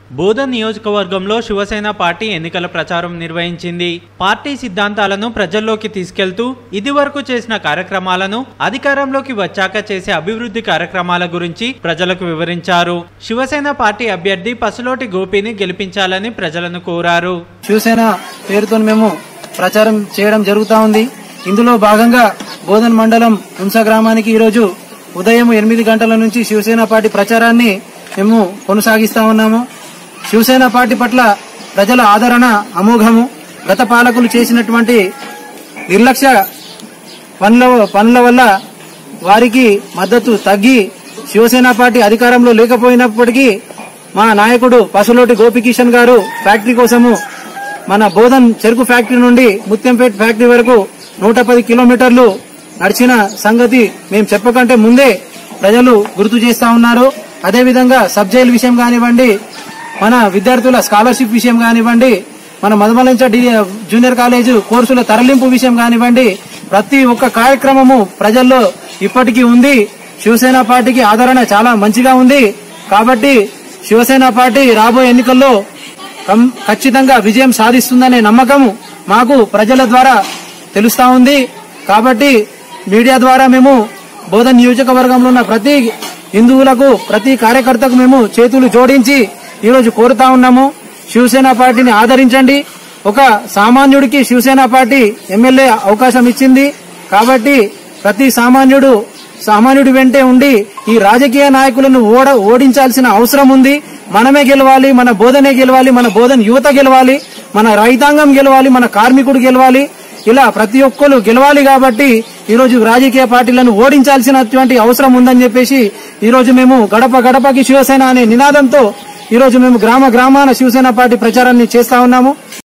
బోధన్ నియోజకవర్గంలో శివసేన పార్టీ ఎన్నికల ప్రచారం నిర్వహించింది పార్టీ సిద్ధాంతాలను ప్రజల్లోకి తీసుకెళ్తూ ఇదివరకు చేసిన కార్యక్రమాలను అధికారంలోకి వచ్చాక చేసే అభివృద్ధి కార్యక్రమాల గురించి ప్రజలకు వివరించారు శివసేన పార్టీ అభ్యర్థి పసులోటి గోపిని గెలిపించాలని ప్రజలను కోరారు శివసేన పేరుతో మేము ప్రచారం చేయడం జరుగుతా ఉంది ఇందులో భాగంగా బోధన్ మండలం హంస గ్రామానికి ఈరోజు ఉదయం ఎనిమిది గంటల నుంచి శివసేన పార్టీ ప్రచారాన్ని మేము కొనసాగిస్తా ఉన్నాము శివసేన పార్టీ పట్ల ప్రజల ఆదరణ అమోఘము గత పాలకులు చేసినటువంటి నిర్లక్ష్య పనుల పనుల వల్ల వారికి మద్దతు తగ్గి శివసేన పార్టీ అధికారంలో లేకపోయినప్పటికీ మా నాయకుడు పసులోటి గోపికిషన్ గారు ఫ్యాక్టరీ కోసము మన బోధన్ చెరుకు ఫ్యాక్టరీ నుండి ముత్యంపేట ఫ్యాక్టరీ వరకు నూట పది కిలోమీటర్లు నడిచిన సంగతి మేము చెప్పకంటే ముందే ప్రజలు గుర్తు చేస్తా ఉన్నారు అదేవిధంగా సబ్ జైలు విషయం కానివ్వండి మన విద్యార్థుల స్కాలర్షిప్ విషయం కానివ్వండి మన మధుమలంచ డి- జూనియర్ కాలేజ్ కోర్సుల తరలింపు విషయం కానివ్వండి ప్రతి ఒక్క కార్యక్రమము ప్రజల్లో ఇప్పటికీ ఉంది శివసేన పార్టీకి ఆదరణ చాలా మంచిగా ఉంది కాబట్టి శివసేన పార్టీ రాబోయే ఎన్నికల్లో కం- ఖచ్చితంగా విజయం సాధిస్తుందనే నమ్మకము మాకు ప్రజల ద్వారా తెలుస్తా ఉంది కాబట్టి మీడియా ద్వారా మేము బోధన్ నియోజకవర్గంలో ఉన్న ప్రతి హిందువులకు ప్రతి కార్యకర్తకు మేము చేతులు జోడించి ఈరోజు కోరుతా ఉన్నాము శివసేన పార్టీని ఆదరించండి ఒక సామాన్యుడికి శివసేన పార్టీ ఎమ్మెల్యే అవకాశం ఇచ్చింది కాబట్టి ప్రతి సామాన్యుడు సామాన్యుడి వెంటే ఉండి ఈ రాజకీయ నాయకులను ఓడ ఓడించాల్సిన అవసరం ఉంది మనమే గెలవాలి మన బోధనే గెలవాలి మన బోధన యువత గెలవాలి మన రైతాంగం గెలవాలి మన కార్మికుడు గెలవాలి ఇలా ప్రతి ఒక్కరు గెలవాలి కాబట్టి ఈ రోజు రాజకీయ పార్టీలను ఓడించాల్సినటువంటి అవసరం ఉందని చెప్పేసి ఈ రోజు మేము గడప గడపకి శివసేన అనే నినాదంతో ఈ రోజు మేము గ్రామ గ్రామాన శివసేన పార్టీ ప్రచారాన్ని చేస్తా ఉన్నాము